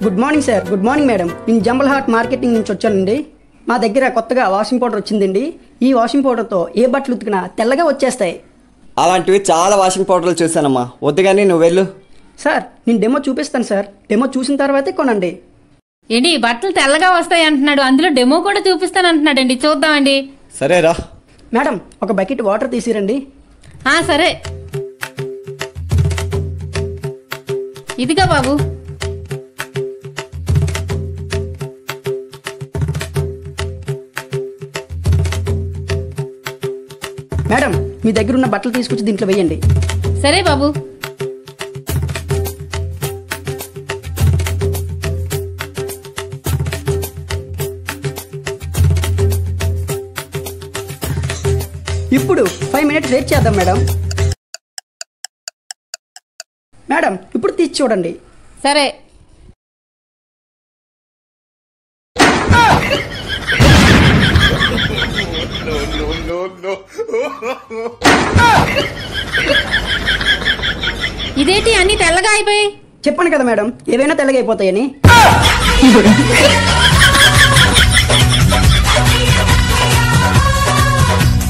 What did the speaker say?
good morning sir good morning madam నేను జంబల్ hot marketing నుంచి వచ్చానండి మా దగ్గర కొత్తగా వాషింగ్ పౌడర్ వచ్చిందండి ఈ వాషింగ్ పౌడర్తో ఏ బట్టలు ఉతికినా తెల్లగా వచ్చేస్తాయి అలాంటివి చాలా వాషింగ్ పౌడర్లు చూశానమ్మా వద్దు కానీ నువ్వు వెళ్ళు సార్ నేను డెమో చూపిస్తాను సార్ డెమో చూసిన తర్వాతే కొనండి ఏంటి బట్టలు తెల్లగా వస్తాయి అంటున్నాడు అందులో డెమో కూడా చూపిస్తాను అంటున్నాడండి చూద్దామండి సరేరా మేడం ఒక బకెట్ వాటర్ తీసిరండి ఆ సరే ఇదిగా బాబు మేడం మీ దగ్గర ఉన్న బట్టలు తీసుకొచ్చి దీంట్లో వేయండి సరే బాబు ఇప్పుడు ఫైవ్ మినిట్స్ వెయిట్ చేద్దాం మేడం మేడం ఇప్పుడు తీసి చూడండి సరే ఇదేంటి అన్ని తెల్లగా అయిపోయి చెప్పాను కదా మేడం ఏవైనా తెల్లగైపోతాయని